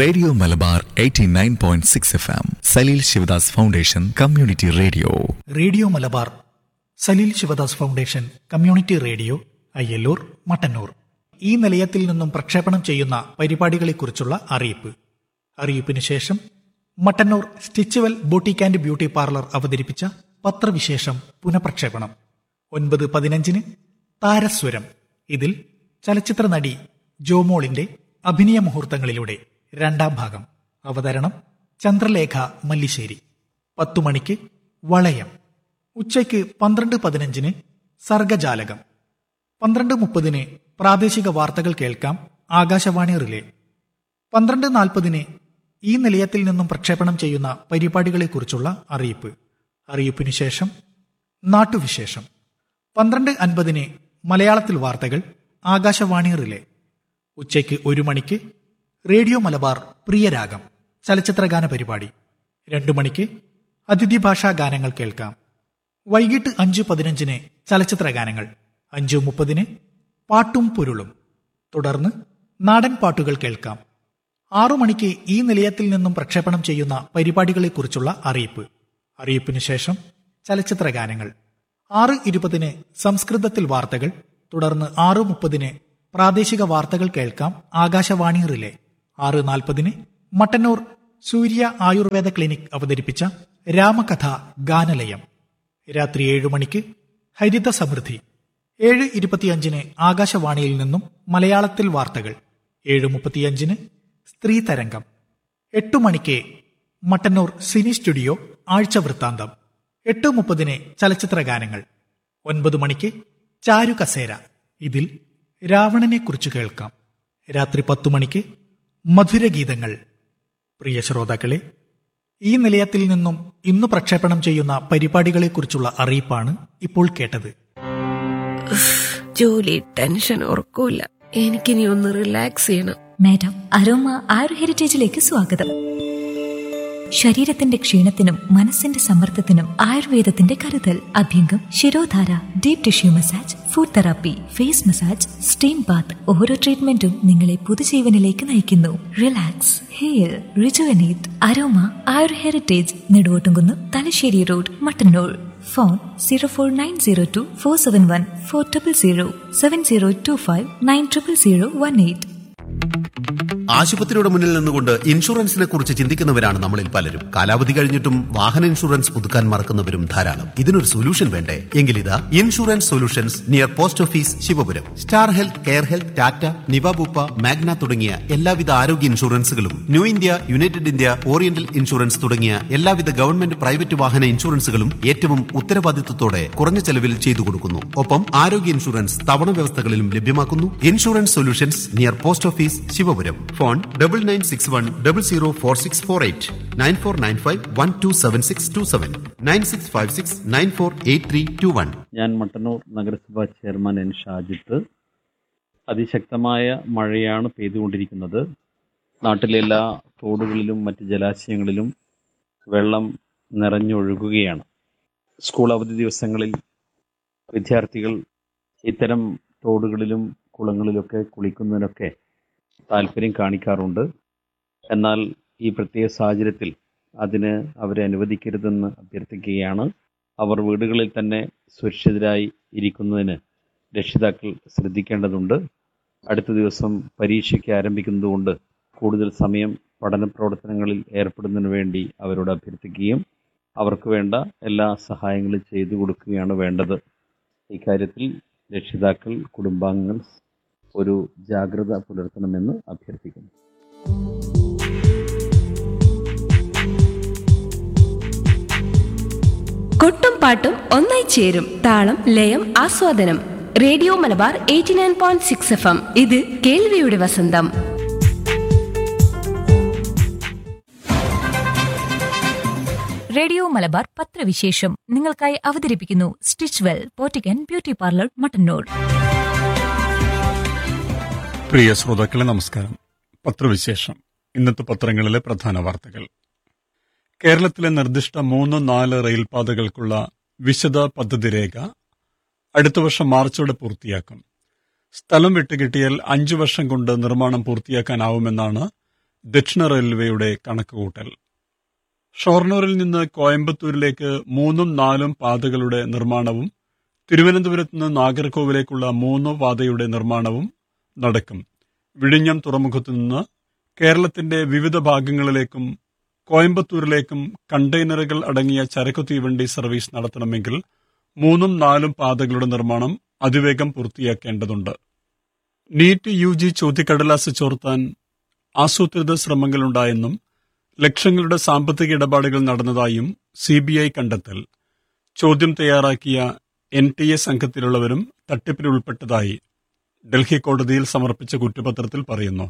radio Malabar 89.6 point six F M Saleel Sivadas foundation community radio radio Malabar Saleel Sivadas foundation community radio Ayyallur Mattannur ഈ നിലയത്തിൽ നിന്നും പ്രക്ഷേപണം ചെയ്യുന്ന പരിപാടികളെക്കുറിച്ചുള്ള അറിയിപ്പ് അറിയിപ്പിന് ശേഷം Mattannur stitch well boutique and beauty parlour അവതരിപ്പിച്ച പത്രവിശേഷം പുനഃപ്രക്ഷേപണം ഒൻപത് പതിനഞ്ചിന് താരസ്വരം ഇതിൽ ചലച്ചിത്ര നടി ജോമോളിന്റെ അഭിനയ മുഹൂർത്തങ്ങളിലൂടെ രണ്ടാം ഭാഗം അവതരണം ചന്ദ്രലേഖ മല്ലിശ്ശേരി പത്തു മണിക്ക് വളയം ഉച്ചയ്ക്ക് പന്ത്രണ്ട് പതിനഞ്ചിന് സർഗജാലകം പന്ത്രണ്ട് മുപ്പതിന് പ്രാദേശിക വാർത്തകൾ കേൾക്കാം ആകാശവാണി റിലേ പന്ത്രണ്ട് നാൽപ്പതിന് ഈ നിലയത്തിൽ നിന്നും പ്രക്ഷേപണം ചെയ്യുന്ന പരിപാടികളെക്കുറിച്ചുള്ള അറിയിപ്പ് അറിയിപ്പിനു ശേഷം നാട്ടുവിശേഷം പന്ത്രണ്ട് അൻപതിന് മലയാളത്തിൽ വാർത്തകൾ ആകാശവാണി റിലേ ഉച്ചയ്ക്ക് ഒരു മണിക്ക് റേഡിയോ മലബാർ പ്രിയരാഗം ചലച്ചിത്രഗാന പരിപാടി രണ്ടു മണിക്ക് അതിഥി ഭാഷാ ഗാനങ്ങൾ കേൾക്കാം വൈകിട്ട് അഞ്ച് പതിനഞ്ചിന് ചലച്ചിത്ര ഗാനങ്ങൾ അഞ്ചു മുപ്പതിന് പാട്ടും പൊരുളും തുടർന്ന് നാടൻ പാട്ടുകൾ കേൾക്കാം ആറു മണിക്ക് ഈ നിലയത്തിൽ നിന്നും പ്രക്ഷേപണം ചെയ്യുന്ന പരിപാടികളെക്കുറിച്ചുള്ള അറിയിപ്പ് അറിയിപ്പിന് ശേഷം ചലച്ചിത്ര ഗാനങ്ങൾ ആറ് ഇരുപതിന് സംസ്കൃതത്തിൽ വാർത്തകൾ തുടർന്ന് ആറ് മുപ്പതിന് പ്രാദേശിക വാർത്തകൾ കേൾക്കാം ആകാശവാണി റിലേ ആറ് നാൽപ്പതിന് മട്ടന്നൂർ സൂര്യ ആയുർവേദ ക്ലിനിക് അവതരിപ്പിച്ച രാമകഥ ഗാനലയം രാത്രി ഏഴു മണിക്ക് ഹരിത സമൃദ്ധി ഏഴ് ഇരുപത്തിയഞ്ചിന് ആകാശവാണിയിൽ നിന്നും മലയാളത്തിൽ വാർത്തകൾ ഏഴ് മുപ്പത്തിയഞ്ചിന് സ്ത്രീ തരംഗം എട്ടു മണിക്ക് മട്ടന്നൂർ സിനി സ്റ്റുഡിയോ ആഴ്ച വൃത്താന്തം എട്ട് മുപ്പതിന് ചലച്ചിത്ര ഗാനങ്ങൾ ഒൻപത് മണിക്ക് ചാരു കസേര ഇതിൽ രാവണനെ കുറിച്ച് കേൾക്കാം രാത്രി പത്തു മണിക്ക് മധുരഗീതങ്ങൾ പ്രിയ ശ്രോതാക്കളെ ഈ നിലയത്തിൽ നിന്നും ഇന്ന് പ്രക്ഷേപണം ചെയ്യുന്ന പരിപാടികളെക്കുറിച്ചുള്ള അറിയിപ്പാണ് ഇപ്പോൾ കേട്ടത് ജോലി ടെൻഷൻ ഉറക്കൂല എനിക്കിനി ഒന്ന് റിലാക്സ് ചെയ്യണം മാഡം അരോമ ആയുർ ഹെറിറ്റേജിലേക്ക് സ്വാഗതം ശരീരത്തിന്റെ ക്ഷീണത്തിനും മനസ്സിന്റെ സമ്മർദ്ദത്തിനും ആയുർവേദത്തിന്റെ കരുതൽ abhyangam shirodhara deep tissue massage food therapy face massage steam bath ഓരോ ട്രീറ്റ്മെന്റും നിങ്ങളെ പുതുജീവനിലേക്ക് നയിക്കുന്നു relax hair rejuvenate aroma Ayur heritage Neduvottumkunnu Thalassery road Mattannur phone zero four nine zero two four seven one four triple zero seven zero two five nine triple zero one eight ആശുപത്രിയുടെ മുന്നിൽ നിന്നുകൊണ്ട് ഇൻഷുറൻസിനെ കുറിച്ച് ചിന്തിക്കുന്നവരാണ് നമ്മളിൽ പലരും കാലാവധി കഴിഞ്ഞിട്ടും വാഹന ഇൻഷുറൻസ് പുതുക്കാൻ മറക്കുന്നവരും ധാരാളം ഇതിനൊരു സൊല്യൂഷൻ വേണ്ടേ എങ്കിലിതാ insurance solutions near post office Sivapuram star health care health Tata Niva Bupa Magna തുടങ്ങിയ എല്ലാവിധ ആരോഗ്യ ഇൻഷുറൻസുകളും new India united India oriental insurance തുടങ്ങിയ എല്ലാവിധ ഗവൺമെന്റ് പ്രൈവറ്റ് വാഹന ഇൻഷുറൻസുകളും ഏറ്റവും ഉത്തരവാദിത്വത്തോടെ കുറഞ്ഞ ചെലവിൽ ചെയ്തു കൊടുക്കുന്നു ഒപ്പം ആരോഗ്യ ഇൻഷുറൻസ് തവണ വ്യവസ്ഥകളിലും ലഭ്യമാക്കുന്നു insurance solutions near post office Sivapuram phone double nine six one double zero four six four eight nine four nine five one two seven six two seven nine six five six nine four eight three two one ഞാൻ മട്ടന്നൂർ നഗരസഭാ chairman N Shajith അതിശക്തമായ മഴയാണ് പെയ്തുകൊണ്ടിരിക്കുന്നത് നാട്ടിലെ എല്ലാ തോടുകളിലും മറ്റ് ജലാശയങ്ങളിലും വെള്ളം നിറഞ്ഞൊഴുകുകയാണ് school അവധി ദിവസങ്ങളിൽ വിദ്യാർത്ഥികൾ ഇത്തരം തോടുകളിലും കുളങ്ങളിലൊക്കെ കുളിക്കുന്നതിനൊക്കെ താല്പര്യം കാണിക്കാറുണ്ട് എന്നാൽ ഈ പ്രത്യേക സാഹചര്യത്തിൽ അതിന് അവരെ അനുവദിക്കരുതെന്ന് അഭ്യർത്ഥിക്കുകയാണ് അവർ വീടുകളിൽ തന്നെ സുരക്ഷിതരായി ഇരിക്കുന്നതിന് രക്ഷിതാക്കൾ ശ്രദ്ധിക്കേണ്ടതുണ്ട് അടുത്ത ദിവസം പരീക്ഷയ്ക്ക് ആരംഭിക്കുന്നതുകൊണ്ട് കൂടുതൽ സമയം പഠന പ്രവർത്തനങ്ങളിൽ ഏർപ്പെടുന്നതിന് വേണ്ടി അവരോട് അഭ്യർത്ഥിക്കുകയും അവർക്ക് വേണ്ട എല്ലാ സഹായങ്ങളും ചെയ്തു കൊടുക്കുകയാണ് വേണ്ടത് ഇക്കാര്യത്തിൽ രക്ഷിതാക്കൾ കുടുംബാംഗങ്ങൾ ഒരു ജാഗ്രത പുലർത്തണമെന്ന് അഭ്യർത്ഥിക്കുന്നു കൊട്ടും പാട്ടും ഒന്നായി ചേരും താളം ലയം ആസ്വാദനം radio Malabar eighty nine point six F M ഇത് കേൾവിയുടെ വസന്തം റേഡിയോ മലബാർ പത്രവിശേഷം നിങ്ങൾക്കായി അവതരിപ്പിക്കുന്നു stitch well boutique beauty parlour Mattannur പ്രിയ ശ്രോതാക്കളെ നമസ്കാരം പത്രവിശേഷം ഇന്നത്തെ പത്രങ്ങളിലെ പ്രധാന വാർത്തകൾ കേരളത്തിലെ നിർദ്ദിഷ്ട മൂന്ന് നാല് റെയിൽപാതകൾക്കുള്ള വിശദ പദ്ധതി രേഖ അടുത്ത വർഷം മാർച്ചോടെ പൂർത്തിയാക്കും സ്ഥലം വിട്ടുകിട്ടിയാൽ അഞ്ചു വർഷം കൊണ്ട് നിർമ്മാണം പൂർത്തിയാക്കാനാവുമെന്നാണ് ദക്ഷിണ റെയിൽവേയുടെ കണക്കുകൂട്ടൽ ഷൊർണൂരിൽ നിന്ന് കോയമ്പത്തൂരിലേക്ക് മൂന്നും നാലും പാതകളുടെ നിർമ്മാണവും തിരുവനന്തപുരത്ത് നിന്ന് നാഗർകോവിലേക്കുള്ള മൂന്ന് പാതയുടെ നിർമ്മാണവും നടക്കും വിഴിഞ്ഞം തുറമുഖത്തു നിന്ന് കേരളത്തിന്റെ വിവിധ ഭാഗങ്ങളിലേക്കും കോയമ്പത്തൂരിലേക്കും കണ്ടെയ്നറുകൾ അടങ്ങിയ ചരക്കു തീവണ്ടി സർവീസ് നടത്തണമെങ്കിൽ മൂന്നും നാലും പാതകളുടെ നിർമ്മാണം അതിവേഗം പൂർത്തിയാക്കേണ്ടതുണ്ട് നീറ്റ് യു ജി ചോദ്യക്കടലാസ് ചോർത്താൻ ആസൂത്രിത ശ്രമങ്ങളുണ്ടായെന്നും ലക്ഷങ്ങളുടെ സാമ്പത്തിക ഇടപാടുകൾ നടന്നതായും സി ബി ഐ കണ്ടെത്തൽ ചോദ്യം തയ്യാറാക്കിയ എൻ ടി എ സംഘത്തിലുള്ളവരും തട്ടിപ്പിൽ ഉൾപ്പെട്ടതായി ഡൽഹി കോടതിയിൽ സമർപ്പിച്ച കുറ്റപത്രത്തിൽ പറയുന്നു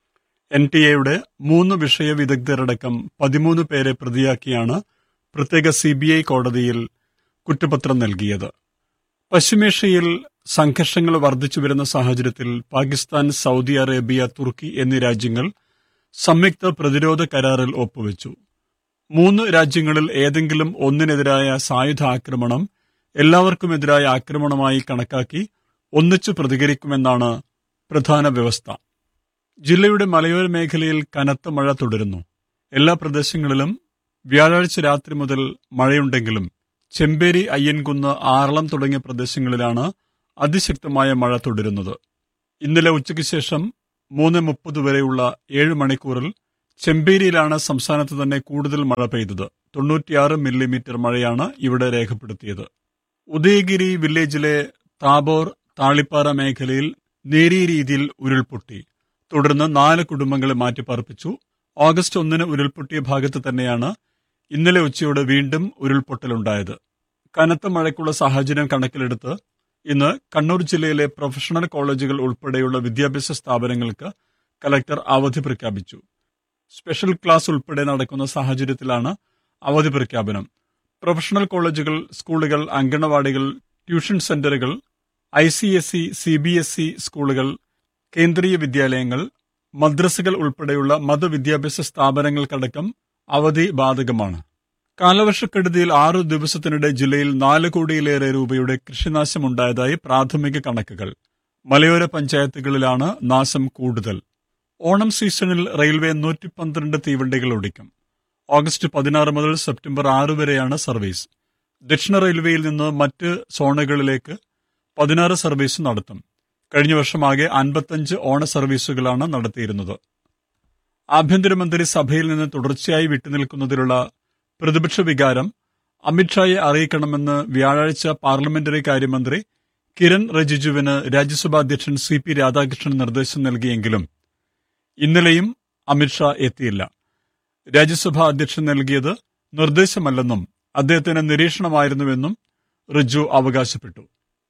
എൻ ടി എയുടെ മൂന്ന് വിഷയ വിദഗ്ധരടക്കം പതിമൂന്ന് പേരെ പ്രതിയാക്കിയാണ് പ്രത്യേക സി ബി ഐ കോടതിയിൽ കുറ്റപത്രം നൽകിയത് പശ്ചിമേഷ്യയിൽ സംഘർഷങ്ങൾ വർദ്ധിച്ചു വരുന്ന സാഹചര്യത്തിൽ പാകിസ്ഥാൻ സൗദി അറേബ്യ തുർക്കി എന്നീ രാജ്യങ്ങൾ സംയുക്ത പ്രതിരോധ കരാറിൽ ഒപ്പുവെച്ചു മൂന്ന് രാജ്യങ്ങളിൽ ഏതെങ്കിലും ഒന്നിനെതിരായ സായുധ ആക്രമണം എല്ലാവർക്കുമെതിരായ ആക്രമണമായി കണക്കാക്കി ഒന്നിച്ചു പ്രതികരിക്കുമെന്നാണ് പ്രധാന വ്യവസ്ഥ ജില്ലയുടെ മലയോര മേഖലയിൽ കനത്ത മഴ തുടരുന്നു എല്ലാ പ്രദേശങ്ങളിലും വ്യാഴാഴ്ച രാത്രി മുതൽ മഴയുണ്ടെങ്കിലും ചെമ്പേരി അയ്യൻകുന്ന് ആറളം തുടങ്ങിയ പ്രദേശങ്ങളിലാണ് അതിശക്തമായ മഴ തുടരുന്നത് ഇന്നലെ ഉച്ചയ്ക്ക് ശേഷം മൂന്ന് മുപ്പത് വരെയുള്ള ഏഴ് മണിക്കൂറിൽ ചെമ്പേരിയിലാണ് സംസ്ഥാനത്ത് തന്നെ കൂടുതൽ മഴ പെയ്തത് തൊണ്ണൂറ്റിയാറ് മില്ലിമീറ്റർ മഴയാണ് ഇവിടെ രേഖപ്പെടുത്തിയത് ഉദയഗിരി വില്ലേജിലെ താബോർ താളിപ്പാറ മേഖലയിൽ നേരിയ രീതിയിൽ ഉരുൾപൊട്ടി തുടർന്ന് നാല് കുടുംബങ്ങളെ മാറ്റിപ്പാർപ്പിച്ചു ഓഗസ്റ്റ് ഒന്നിന് ഉരുൾപൊട്ടിയ ഭാഗത്ത് തന്നെയാണ് ഇന്നലെ ഉച്ചയോടെ വീണ്ടും ഉരുൾപൊട്ടലുണ്ടായത് കനത്ത മഴയ്ക്കുള്ള സാഹചര്യം കണക്കിലെടുത്ത് ഇന്ന് കണ്ണൂർ ജില്ലയിലെ പ്രൊഫഷണൽ കോളേജുകൾ ഉൾപ്പെടെയുള്ള വിദ്യാഭ്യാസ സ്ഥാപനങ്ങൾക്ക് കലക്ടർ അവധി പ്രഖ്യാപിച്ചു സ്പെഷ്യൽ ക്ലാസ് ഉൾപ്പെടെ നടക്കുന്ന സാഹചര്യത്തിലാണ് അവധി പ്രഖ്യാപനം പ്രൊഫഷണൽ കോളേജുകൾ സ്കൂളുകൾ അങ്കണവാടികൾ ട്യൂഷൻ സെന്ററുകൾ I C S E C B S E സ്കൂളുകൾ കേന്ദ്രീയ വിദ്യാലയങ്ങൾ മദ്രസകൾ ഉൾപ്പെടെയുള്ള മതവിദ്യാഭ്യാസ സ്ഥാപനങ്ങൾക്കടക്കം അവധി ബാധകമാണ് കാലവർഷക്കെടുതിയിൽ ആറു ദിവസത്തിനിടെ ജില്ലയിൽ നാല് കോടിയിലേറെ രൂപയുടെ കൃഷിനാശമുണ്ടായതായി പ്രാഥമിക കണക്കുകൾ മലയോര പഞ്ചായത്തുകളിലാണ് നാശം കൂടുതൽ ഓണം സീസണിൽ റെയിൽവേ നൂറ്റി പന്ത്രണ്ട് തീവണ്ടികൾ ഓടിക്കും ഓഗസ്റ്റ് പതിനാറ് മുതൽ സെപ്റ്റംബർ ആറ് വരെയാണ് സർവീസ് ദക്ഷിണ റെയിൽവേയിൽ നിന്ന് മറ്റ് സോണുകളിലേക്ക് പതിനാറ് സർവീസ് നടത്തും കഴിഞ്ഞ വർഷമാകെ അൻപത്തഞ്ച് ഓണ സർവീസുകളാണ് നടത്തിയിരുന്നത് ആഭ്യന്തരമന്ത്രി സഭയിൽ നിന്ന് തുടർച്ചയായി വിട്ടുനിൽക്കുന്നതിലുള്ള പ്രതിപക്ഷ വികാരം അമിത്ഷായെ അറിയിക്കണമെന്ന് വ്യാഴാഴ്ച പാർലമെന്ററി കാര്യമന്ത്രി കിരൺ റിജിജുവിന് രാജ്യസഭാ അധ്യക്ഷൻ സി പി രാധാകൃഷ്ണൻ നിർദ്ദേശം നൽകിയെങ്കിലും ഇന്നലെയും അമിത്ഷാ എത്തിയില്ല രാജ്യസഭാ അധ്യക്ഷൻ നൽകിയത് നിർദ്ദേശമല്ലെന്നും അദ്ദേഹത്തിന് നിരീക്ഷണമായിരുന്നുവെന്നും റിജു അവകാശപ്പെട്ടു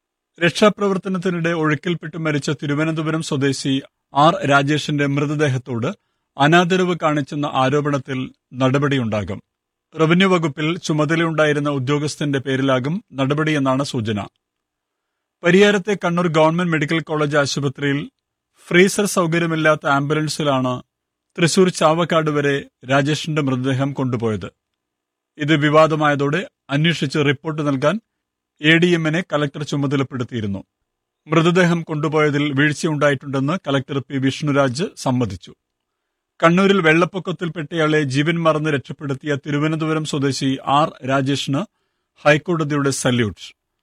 രക്ഷാപ്രവർത്തനത്തിനിടെ ഒഴുക്കിൽപ്പെട്ട് മരിച്ച തിരുവനന്തപുരം സ്വദേശി ആർ രാജേഷിന്റെ മൃതദേഹത്തോട് അനാദരവ് കാണിച്ചെന്ന ആരോപണത്തിൽ നടപടിയുണ്ടാകും റവന്യൂ വകുപ്പിൽ ചുമതലയുണ്ടായിരുന്ന ഉദ്യോഗസ്ഥന്റെ പേരിലാകും നടപടിയെന്നാണ് സൂചന പരിയാരത്തെ കണ്ണൂർ ഗവൺമെന്റ് മെഡിക്കൽ കോളേജ് ആശുപത്രിയിൽ ഫ്രീസർ സൗകര്യമില്ലാത്ത ആംബുലൻസിലാണ് തൃശൂർ ചാവക്കാട് വരെ രാജേഷിന്റെ മൃതദേഹം കൊണ്ടുപോയത് ഇത് വിവാദമായതോടെ അന്വേഷിച്ച് റിപ്പോർട്ട് നൽകാൻ എ ഡി എമ്മിനെ കലക്ടർ ചുമതലപ്പെടുത്തിയിരുന്നു മൃതദേഹം കൊണ്ടുപോയതിൽ വീഴ്ചയുണ്ടായിട്ടുണ്ടെന്ന് കലക്ടർ പി വിഷ്ണുരാജ് സമ്മതിച്ചു കണ്ണൂരിൽ വെള്ളപ്പൊക്കത്തിൽപ്പെട്ടയാളെ ജീവൻ മറന്ന് രക്ഷപ്പെടുത്തിയ തിരുവനന്തപുരം സ്വദേശി ആർ രാജേഷിന് ഹൈക്കോടതിയുടെ സല്യൂട്ട്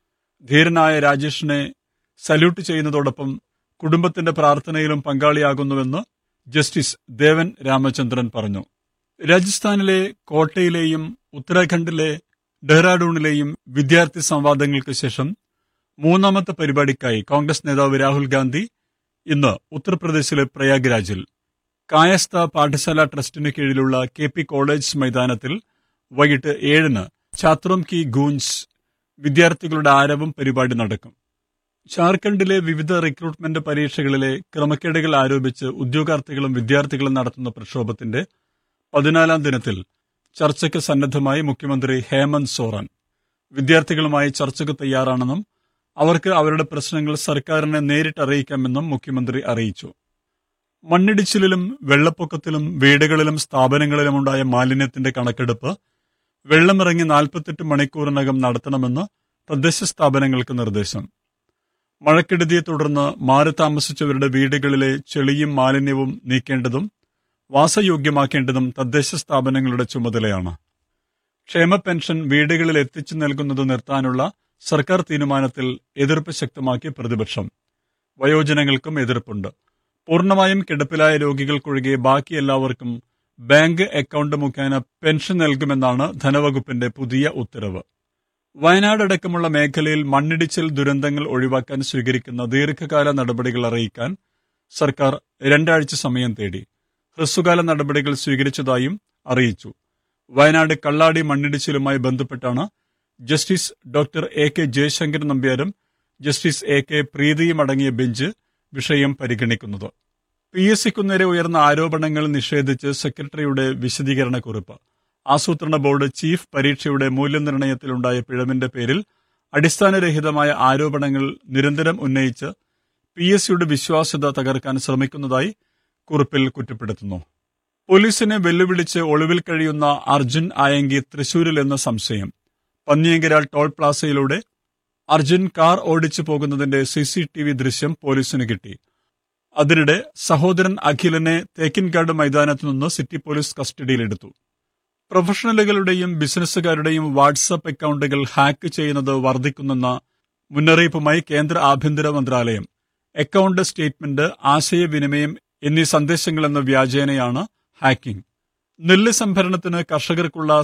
ധീരനായ രാജേഷിനെ സല്യൂട്ട് ചെയ്യുന്നതോടൊപ്പം കുടുംബത്തിന്റെ പ്രാർത്ഥനയിലും പങ്കാളിയാകുന്നുവെന്ന് ജസ്റ്റിസ് ദേവൻ രാമചന്ദ്രൻ പറഞ്ഞു രാജസ്ഥാനിലെ കോട്ടയിലെയും ഉത്തരാഖണ്ഡിലെ ഡെഹ്റാഡൂണിലെയും വിദ്യാർത്ഥി സംവാദങ്ങൾക്ക് ശേഷം മൂന്നാമത്തെ പരിപാടിക്കായി കോൺഗ്രസ് നേതാവ് രാഹുൽ ഗാന്ധി ഇന്ന് ഉത്തർപ്രദേശിലെ പ്രയാഗ്രാജിൽ കായസ്ഥ പാഠശാല ട്രസ്റ്റിന് കീഴിലുള്ള കെ പി കോളേജ് മൈതാനത്തിൽ വൈകിട്ട് ഏഴിന് ഛാത്രോം കി ഗൂഞ്ച് വിദ്യാർത്ഥികളുടെ ആരവം പരിപാടി നടക്കും ജാർഖണ്ഡിലെ വിവിധ റിക്രൂട്ട്മെന്റ് പരീക്ഷകളിലെ ക്രമക്കേടുകൾ ആരോപിച്ച് ഉദ്യോഗാർത്ഥികളും വിദ്യാർത്ഥികളും നടത്തുന്ന പ്രക്ഷോഭത്തിന്റെ പതിനാലാം ദിനത്തിൽ ചർച്ചയ്ക്ക് സന്നദ്ധമായി മുഖ്യമന്ത്രി ഹേമന്ത് സോറൻ വിദ്യാർത്ഥികളുമായി ചർച്ചയ്ക്ക് തയ്യാറാണെന്നും അവർക്ക് അവരുടെ പ്രശ്നങ്ങൾ സർക്കാരിനെ നേരിട്ട് അറിയിക്കാമെന്നും മുഖ്യമന്ത്രി അറിയിച്ചു മണ്ണിടിച്ചിലിലും വെള്ളപ്പൊക്കത്തിലും വീടുകളിലും സ്ഥാപനങ്ങളിലുമുണ്ടായ മാലിന്യത്തിന്റെ കണക്കെടുപ്പ് വെള്ളമിറങ്ങി നാൽപ്പത്തെട്ട് മണിക്കൂറിനകം നടത്തണമെന്ന് തദ്ദേശ സ്ഥാപനങ്ങൾക്ക് നിർദ്ദേശം മഴക്കെടുതിയെ തുടർന്ന് മാറി താമസിച്ചവരുടെ വീടുകളിലെ ചെളിയും മാലിന്യവും നീക്കേണ്ടതും വാസയോഗ്യമാക്കേണ്ടതും തദ്ദേശ സ്ഥാപനങ്ങളുടെ ചുമതലയാണ് ക്ഷേമ പെൻഷൻ വീടുകളിൽ എത്തിച്ചു നൽകുന്നത് നിർത്താനുള്ള സർക്കാർ തീരുമാനത്തിൽ എതിർപ്പ് ശക്തമാക്കി പ്രതിപക്ഷം വയോജനങ്ങൾക്കും എതിർപ്പുണ്ട് പൂർണ്ണമായും കിടപ്പിലായ രോഗികൾക്കൊഴികെ ബാക്കി എല്ലാവർക്കും ബാങ്ക് അക്കൗണ്ട് മുഖേന പെൻഷൻ നൽകുമെന്നാണ് ധനവകുപ്പിന്റെ പുതിയ ഉത്തരവ് വയനാട് അടക്കമുള്ള മേഖലയിൽ മണ്ണിടിച്ചിൽ ദുരന്തങ്ങൾ ഒഴിവാക്കാൻ സ്വീകരിക്കുന്ന ദീർഘകാല നടപടികൾ അറിയിക്കാൻ സർക്കാർ രണ്ടാഴ്ച സമയം തേടി ഹ്രസ്വകാല നടപടികൾ സ്വീകരിച്ചതായും അറിയിച്ചു വയനാട് കള്ളാടി മണ്ണിടിച്ചിലുമായി ബന്ധപ്പെട്ടാണ് justice doctor A K Jayasankar നമ്പ്യാരും ജസ്റ്റിസ് എ കെ പ്രീതിയും അടങ്ങിയ ബെഞ്ച് വിഷയം പരിഗണിക്കുന്നത് പി എസ് സിക്കു നേരെ ഉയർന്ന ആരോപണങ്ങൾ നിഷേധിച്ച് സെക്രട്ടറിയുടെ വിശദീകരണക്കുറിപ്പ് ആസൂത്രണ ബോർഡ് ചീഫ് പരീക്ഷയുടെ മൂല്യനിർണ്ണയത്തിലുണ്ടായ പിഴവിന്റെ പേരിൽ അടിസ്ഥാനരഹിതമായ ആരോപണങ്ങൾ നിരന്തരം ഉന്നയിച്ച് പി എസ് സിയുടെ വിശ്വാസ്യത തകർക്കാൻ ശ്രമിക്കുന്നതായി കുറിപ്പിൽ കുറ്റപ്പെടുത്തുന്നു പോലീസിനെ വെല്ലുവിളിച്ച് ഒളിവിൽ കഴിയുന്ന അർജുൻ ആയങ്കി തൃശൂരിൽ എന്ന സംശയം പന്നിയങ്കരാൾ ടോൾ പ്ലാസയിലൂടെ അർജുൻ കാർ ഓടിച്ചു പോകുന്നതിന്റെ സി സി ടി വി ദൃശ്യം പോലീസിന് കിട്ടി അതിനിടെ സഹോദരൻ അഖിലിനെ തേക്കിൻകാട് മൈതാനത്തു നിന്ന് സിറ്റി പോലീസ് കസ്റ്റഡിയിലെടുത്തു പ്രൊഫഷണലുകളുടെയും ബിസിനസ്സുകാരുടെയും വാട്സപ്പ് അക്കൗണ്ടുകൾ ഹാക്ക് ചെയ്യുന്നത് വർദ്ധിക്കുന്നെന്ന മുന്നറിയിപ്പുമായി കേന്ദ്ര ആഭ്യന്തര മന്ത്രാലയം അക്കൗണ്ട് സ്റ്റേറ്റ്മെന്റ് ആശയവിനിമയം എന്നീ സന്ദേശങ്ങളെന്ന വ്യാജേനയാണ് ഹാക്കിംഗ് നെല്ല് സംഭരണത്തിന് കർഷകർക്കുള്ള